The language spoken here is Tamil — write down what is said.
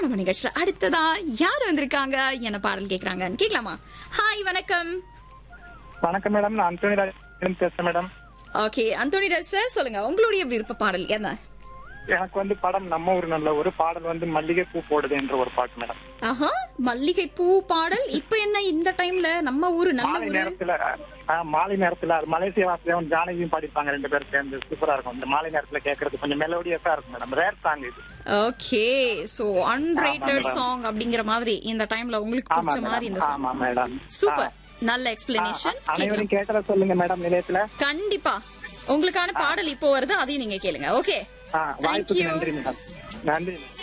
நம்ம நிகழ்ச்சியில அடுத்ததா யார் வந்திருக்காங்க என்ன பாடல் கேக்குறாங்கன்னு கேட்கலாமா ஹாய் வணக்கம் வணக்கம் மேடம் நான் அந்தோனி ராஜ் பேசுறேன் madam okay Anthony Raj sir சொல்லுங்க உங்களுடைய விருப்ப பாடல் என்ன எனக்கு வந்து படம் நம்ம ஊர் நல்ல ஒரு பாடல் வந்து மல்லிகை பூ போடுது என்ற ஒரு பாட்டு மேடம் ஆஹா மல்லிகை பூ பாடல் இப்ப என்ன இந்த டைம்ல நம்ம ஊரு நல்ல மாலை ஊரு நேரத்துல ஆ, மாலை நேரத்துல அது மலேசிய வாசியம் ஜானகியும் பாடிப்பாங்க ரெண்டு பேரும் சேர்ந்து சூப்பரா இருக்கும் இந்த மாலை நேரத்துல கேட்கறது கொஞ்சம் மெலோடியஸா இருக்கும் மேடம் ரேர் சாங் இது okay so unrated madam. Song அப்படிங்கிற மாதிரி இந்த டைம்ல உங்களுக்கு ஆமா பிடிச்ச மாதிரி இந்த மேடம் சாங் ஆமா மேடம் சூப்பர் நல்ல எக்ஸ்பிளனேஷன் அனைவரும் கேட்டத சொல்லுங்க மேடம் நிலையத்துல கண்டிப்பா உங்களுக்கான பாடல் இப்போ வருது அதையும் நீங்க கேளுங்க ஓகே ஆ, வாய்ப்புக்கு you. நன்றி மேடம் நன்றி